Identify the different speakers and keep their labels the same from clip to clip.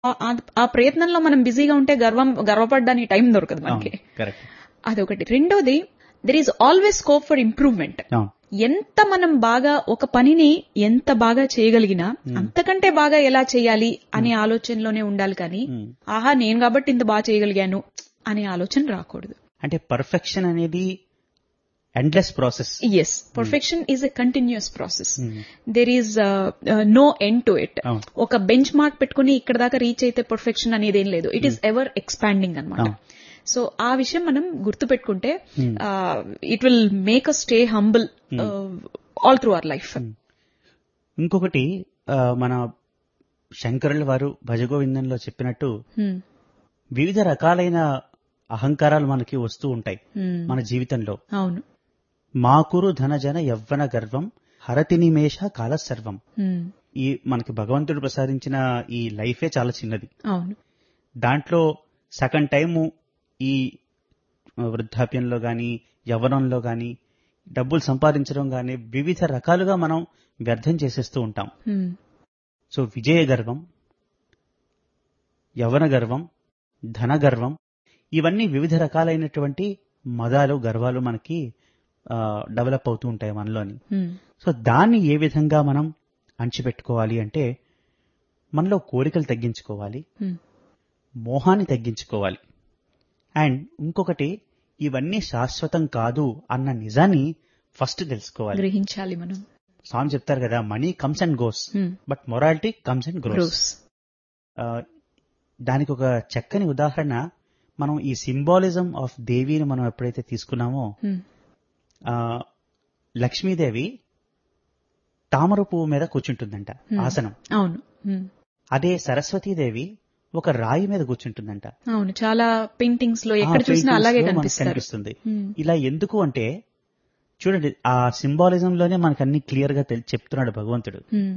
Speaker 1: ఆ- ఆ- ఆ ప్రయత్నంలో మనం బిజీగా ఉంటే గర్వం గర్వపడడానికి టైం దొరకదు మనకి
Speaker 2: కరెక్ట్
Speaker 1: అదొకటి రెండోది there is always scope for improvement
Speaker 2: అవును
Speaker 1: ఎంత మనం బాగా ఒక పనిని ఎంత బాగా చేయగలిగినా అంతకంటే బాగా ఎలా చేయాలి అనే ఆలోచనలోనే ఉండాలి కానీ
Speaker 2: Hmm.
Speaker 1: ఆహా నేను కాబట్టి ఇంత బాగా చేయగలిగాను అనే ఆలోచన రాకూడదు
Speaker 2: అంటే పర్ఫెక్షన్ అనేది endless process
Speaker 1: yes perfection is a continuous process there is no end to it
Speaker 2: అవును.
Speaker 1: ఒక బెంచ్ మార్క్ పెట్టుకుని ఇక్కడ దాకా రీచ్ అయితే పర్ఫెక్షన్ అనేది ఏం లేదు ఇట్ ఈస్ ఎవర్ ఎక్స్పాండింగ్ అనమాట
Speaker 2: అవును.
Speaker 1: సో ఆ విషయం మనం గుర్తు పెట్టుకుంటే it will make a stay humble all through our life
Speaker 2: ఇంకొకటి ఆ, మన శంకరుల వారు భజగోవిందంలో చెప్పినట్టు వివిధ రకాలైన అహంకారాలు మనకి వస్తూ ఉంటాయి మన జీవితంలో
Speaker 1: అవును
Speaker 2: మాకురు ధనజన యవ్వన గర్వం హరతి నిమేష కాల సర్వం
Speaker 1: Hmm.
Speaker 2: ఈ మనకి భగవంతుడు ప్రసాదించిన ఈ లైఫే చాలా చిన్నది
Speaker 1: అవును
Speaker 2: దాంట్లో సగం టైము ఈ వృద్ధాప్యంలో గాని యవ్వనంలో గాని డబ్బులు సంపాదించడం గాని వివిధ రకాలుగా మనం వ్యర్థం చేసేస్తూ ఉంటాం
Speaker 1: Hmm.
Speaker 2: సో విజయ గర్వం యవన గర్వం ధన గర్వం ఇవన్నీ వివిధ రకాలైనటువంటి మదాలు గర్వాలు మనకి డెవలప్ అవుతూ ఉంటాయి మనలోని
Speaker 1: Hmm.
Speaker 2: సో దాన్ని ఏ విధంగా మనం అణిచిపెట్టుకోవాలి అంటే మనలో కోరికలు తగ్గించుకోవాలి
Speaker 1: Hmm.
Speaker 2: మోహాన్ని తగ్గించుకోవాలి అండ్ ఇంకొకటి ఇవన్నీ శాశ్వతం కాదు అన్న నిజాన్ని ఫస్ట్ తెలుసుకోవాలి
Speaker 1: గ్రహించాలి మనం
Speaker 2: స్వామి చెప్తారు కదా money comes and goes
Speaker 1: Hmm.
Speaker 2: But morality comes and grows
Speaker 1: Gross.
Speaker 2: ఆ, దానికి ఒక చక్కని ఉదాహరణ మనం ఈ సింబాలిజం ఆఫ్ దేవిని మనం ఎప్పుడైతే తీసుకున్నామో
Speaker 1: Hmm.
Speaker 2: ఆ, లక్ష్మీదేవి తామర పువ్వు మీద కూర్చుంటుందంట
Speaker 1: Hmm.
Speaker 2: ఆసనం
Speaker 1: అవును Hmm.
Speaker 2: అదే సరస్వతీదేవి ఒక రాయి మీద కూర్చుంటుందంట
Speaker 1: అవును చాలా పెయింటింగ్స్ లో
Speaker 2: ఆ
Speaker 1: ఎక్కడ చూసినా
Speaker 2: paintings
Speaker 1: అలాగే
Speaker 2: లో మనకు
Speaker 1: కనిపిస్తారు
Speaker 2: కనిపిస్తుంది
Speaker 1: Hmm.
Speaker 2: ఇలా ఎందుకు అంటే చూడండి ఆ సింబాలిజం లోనే మనకు అన్ని క్లియర్ గా తెలి- చెప్తున్నాడు భగవంతుడు
Speaker 1: Hmm.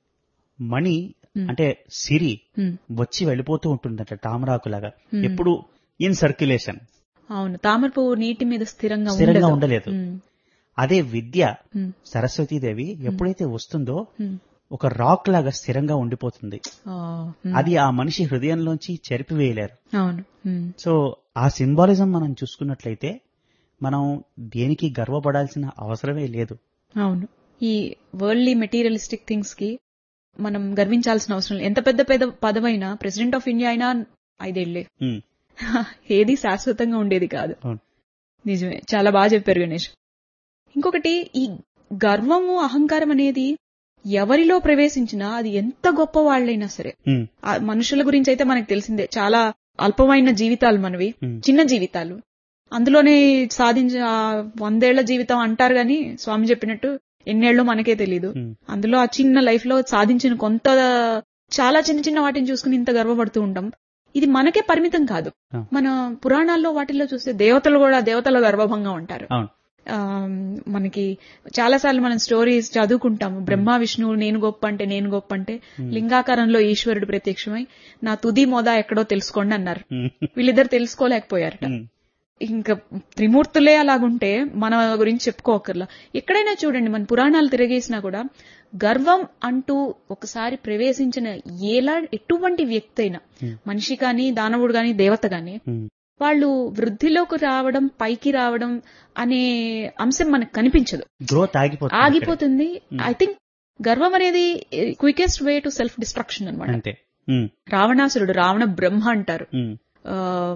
Speaker 2: మణి
Speaker 1: Hmm.
Speaker 2: అంటే సిరి
Speaker 1: Hmm.
Speaker 2: వచ్చి వెళ్ళిపోతూ ఉంటుందట తామరాకులాగా
Speaker 1: Hmm.
Speaker 2: ఎప్పుడు ఇన్ సర్క్యులేషన్
Speaker 1: అవును తామర పువ్వు నీటి మీద స్థిరంగా
Speaker 2: స్థిరంగా
Speaker 1: ఉండదు.
Speaker 2: ఉండలేదు.
Speaker 1: Hmm.
Speaker 2: అదే విద్య
Speaker 1: Hmm.
Speaker 2: సరస్వతీదేవి ఎప్పుడైతే వస్తుందో
Speaker 1: Hmm.
Speaker 2: ఒక రాక్ లాగా స్థిరంగా ఉండిపోతుంది
Speaker 1: Oh. Hmm.
Speaker 2: అది ఆ మనిషి హృదయంలోంచి చెరిపివేయలేరు
Speaker 1: అవును Hmm.
Speaker 2: సో ఆ సింబాలిజం మనం చూసుకున్నట్లయితే మనం దేనికి గర్వపడాల్సిన అవసరమే లేదు
Speaker 1: అవును ఈ వరల్డ్లీ మెటీరియలిస్టిక్ థింగ్స్ కి మనం గర్వించాల్సిన అవసరం లేదు ఎంత పెద్ద పెద్ద పదవైనా ప్రెసిడెంట్ ఆఫ్ ఇండియా అయినా ఐదేళ్లే
Speaker 2: ఉమ్,
Speaker 1: ఏది శాశ్వతంగా ఉండేది కాదు
Speaker 2: అవును.
Speaker 1: నిజమే చాలా బాగా చెప్పారు గణేష్ ఇంకొకటి ఈ గర్వము అహంకారం అనేది ఎవరిలో ప్రవేశించినా అది ఎంత గొప్ప వాళ్ళైనా సరే
Speaker 2: ఉమ్,
Speaker 1: ఆ మనుషుల గురించి అయితే మనకు తెలిసిందే చాలా అల్పమైన జీవితాలు మనవి
Speaker 2: Hmm.
Speaker 1: చిన్న జీవితాలు అందులోనే సాధించ ఆ వందేళ్ల జీవితం అంటారు గాని స్వామి చెప్పినట్టు ఎన్నేళ్ళు మనకే తెలియదు
Speaker 2: ఉమ్,
Speaker 1: అందులో ఆ చిన్న లైఫ్ లో సాధించిన కొంత చాలా చిన్న చిన్న వాటిని చూసుకుని ఇంత గర్వపడుతూ ఉంటాం ఇది మనకే పరిమితం కాదు
Speaker 2: Ah.
Speaker 1: మన పురాణాల్లో వాటిల్లో చూస్తే దేవతలు కూడా దేవతల గర్వభంగా ఉంటారు
Speaker 2: అవును
Speaker 1: ఆ, మనకి చాలా సార్లు మనం స్టోరీస్ చదువుకుంటాము బ్రహ్మ విష్ణువు నేను గొప్ప అంటే నేను గొప్ప అంటే లింగాకారంలో ఈశ్వరుడు ప్రత్యక్షమై నా తుది మోద ఎక్కడో తెలుసుకోండి అన్నారు
Speaker 2: ఉమ్,
Speaker 1: వీళ్ళిద్దరు తెలుసుకోలేకపోయారట
Speaker 2: ఉమ్,
Speaker 1: ఇంకా త్రిమూర్తులే అలాగుంటే మన గురించి చెప్పుకోకర్లా ఎక్కడైనా చూడండి మన పురాణాలు తిరగేసినా కూడా గర్వం అంటూ ఒకసారి ప్రవేశించిన ఎలా ఎటువంటి వ్యక్తి అయినా
Speaker 2: Hmm.
Speaker 1: మనిషి కానీ దానవుడు కానీ దేవత కానీ
Speaker 2: ఉమ్,
Speaker 1: వాళ్ళు వృద్ధిలోకి రావడం పైకి రావడం అనే అంశం మనకు కనిపించదు
Speaker 2: గ్రోత్ ఆగిపోతుంది ఇక్కడ.
Speaker 1: ఆగిపోతుంది ఐ థింక్ గర్వం అనేది quickest way to self destruction అనమాట
Speaker 2: అంతే ఉమ్,
Speaker 1: రావణాసురుడు రావణ బ్రహ్మ అంటారు
Speaker 2: ఉమ్,
Speaker 1: ఆ,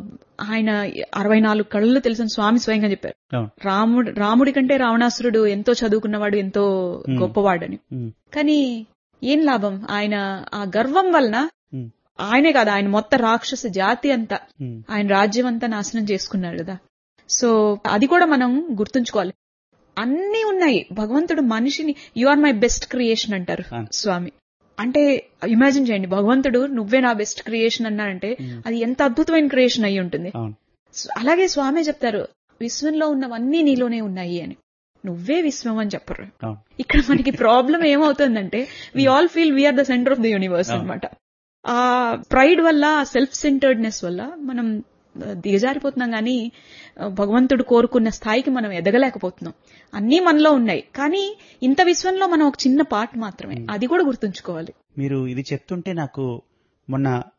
Speaker 1: ఆయన అరవై నాలుగు కళ్ళు తెలిసిన స్వామి స్వయంగా చెప్పారు
Speaker 2: అవును
Speaker 1: రాముడు రాముడి కంటే రావణాసురుడు ఎంతో చదువుకున్నవాడు ఎంతో
Speaker 2: Hmm.
Speaker 1: గొప్పవాడని
Speaker 2: ఉమ్,
Speaker 1: కానీ ఏం లాభం ఆయన ఆ గర్వం వలన
Speaker 2: ఉమ్,
Speaker 1: ఆయనే కాదు ఆయన మొత్తం రాక్షస జాతి అంతా
Speaker 2: ఉమ్,
Speaker 1: ఆయన రాజ్యం అంతా నాశనం చేసుకున్నారు కదా సో అది కూడా మనం గుర్తుంచుకోవాలి అన్నీ ఉన్నాయి భగవంతుడు మనిషిని you are my best creation అంటారు
Speaker 2: ఆ.
Speaker 1: స్వామి అంటే ఇమాజిన్ చేయండి భగవంతుడు నువ్వే నా బెస్ట్ క్రియేషన్ అన్నారంటే
Speaker 2: ఉమ్,
Speaker 1: అది ఎంత అద్భుతమైన క్రియేషన్ అయి ఉంటుంది
Speaker 2: అవును
Speaker 1: సో అలాగే స్వామి చెప్తారు విశ్వంలో ఉన్నవన్నీ నీలోనే ఉన్నాయి అని నువ్వే విశ్వం అని చెప్పరు
Speaker 2: అవును
Speaker 1: ఇక్కడ మనకి ప్రాబ్లం ఏమవుతుందంటే we all feel we are the centre of the universe
Speaker 2: అవును.
Speaker 1: అన్నమాట ఆ ప్రైడ్ వల్ల ఆ సెల్ఫ్ సెంటర్డ్నెస్ వల్ల మనం ఆ, దిగజారిపోతున్నాం కానీ ఆ, భగవంతుడు కోరుకున్న స్థాయికి మనం ఎదగలేకపోతున్నాం అన్నీ మనలో ఉన్నాయి కానీ ఇంత విశ్వంలో మనం ఒక చిన్న పార్ట్ మాత్రమే అది కూడా గుర్తుంచుకోవాలి
Speaker 2: మీరు ఇది చెప్తుంటే నాకు మొన్న